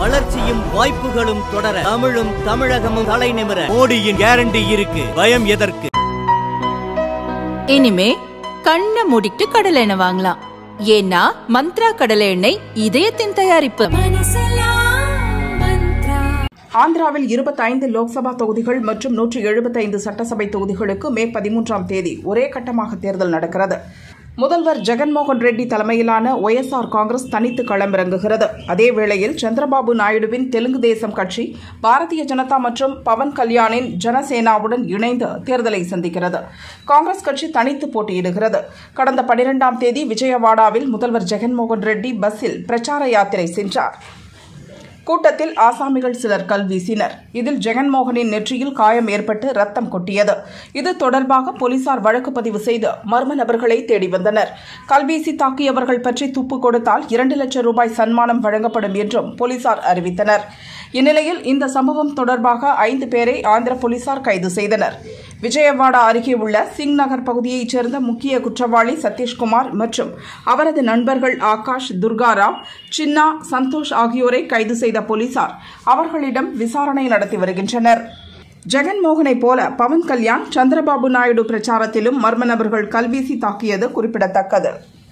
வளர்ச்சியும் வாய்ப்புகளும் தொடர தமிழும் தமிழகமும் தலை நிமிர மோடியின் கேரண்டி இருக்கு பயம் எதற்கு இனிமே கண்ணை மூடிட்டு கடலை எண்ணெய் வாங்கலாம் ஏன்னா மந்த்ரா கடலை எண்ணெய் இதயத்தின் தயாரிப்பு ஆந்திராவில் இருபத்தைந்து லோக்சபா தொகுதிகள் மற்றும் நூற்றி எழுபத்தைந்து சட்டசபை தொகுதிகளுக்கு மே பதிமூன்றாம் தேதி ஒரே கட்டமாக தேர்தல் நடக்கிறது முதல்வர் ஜெகன்மோகன் ரெட்டி தலைமையிலான ஒய்எஸ்ஆர் காங்கிரஸ் தனித்து களமிறங்குகிறது அதேவேளையில் சந்திரபாபு நாயுடுவின் தெலுங்கு தேசம் கட்சி பாரதிய ஜனதா மற்றும் பவன் கல்யாணின் ஜனசேனாவுடன் இணைந்து தேர்தலை சந்திக்கிறது காங்கிரஸ் கட்சி தனித்து போட்டியிடுகிறது கடந்த பனிரெண்டாம் தேதி விஜயவாடாவில் முதல்வர் ஜெகன்மோகன் ரெட்டி பஸ்ஸில் பிரச்சார யாத்திரை சென்றார் கூட்டத்தில் ஆசாமிகள் சிலர் கல் வீசினர் இதில் ஜெகன்மோகனின் நெற்றியில் காயம் ஏற்பட்டு ரத்தம் கொட்டியது இது தொடர்பாக போலீசார் வழக்கு பதிவு செய்து மர்ம நபர்களை தேடி வந்தனர் கல்வீசி தாக்கியவர்கள் பற்றி துப்பு கொடுத்தால் இரண்டு லட்சம் ரூபாய் சன்மானம் வழங்கப்படும் என்றும் போலீசார் அறிவித்தனர் இந்நிலையில் இந்த சம்பவம் தொடர்பாக ஐந்து பேரை ஆந்திர போலீசார் கைது செய்தனர் விஜயவாடா அருகே உள்ள சிங் நகர் பகுதியைச் சேர்ந்த முக்கிய குற்றவாளி சதீஷ்குமார் மற்றும் அவரது நண்பர்கள் ஆகாஷ் துர்காராவ் சின்னா சந்தோஷ் ஆகியோரை கைது செய்த போலீசார் அவர்களிடம் விசாரணை நடத்தி வருகின்றனர் ஜெகன்மோகனை போல பவன் கல்யாண் சந்திரபாபு நாயுடு பிரச்சாரத்திலும் மர்ம நபர்கள் கல்வீசி தாக்கியது குறிப்பிடத்தக்கது